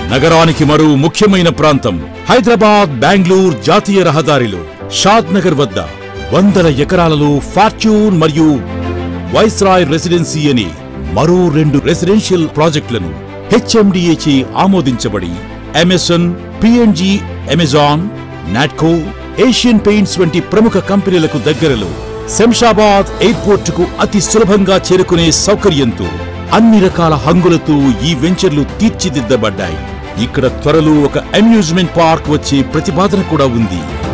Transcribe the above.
నగరానికి మరో ముఖ్యమైన ప్రాంతం హైదరాబాద్ బెంగళూరు జాతీయ రహదారిలో షాద్ నగర్ వద్ద వందల ఎకరాలలో ఫార్చ్యూన్ మరియు వైస్రాయ్ రెసిడెన్సీ అని మరో రెండు రెసిడెన్షియల్ ప్రాజెక్టులను హెచ్ఎండిఏచే ఆమోదించబడి Amazon PNG Amazon Natco Asian Paints వంటి ప్రముఖ కంపెనీలకు దగ్గరలో శంషాబాద్ ఎయిర్పోర్ట్ కు అతి సులభంగా చేరుకునే సౌకర్యంతో అన్ని రకాల హంగులతో ఈ వెంచర్లు తీర్చిదిద్దబడ్డాయి ఇక్కడ త్వరలో ఒక అమ్యూజ్మెంట్ పార్క్ వచ్చే ప్రతిపాదన కూడా ఉంది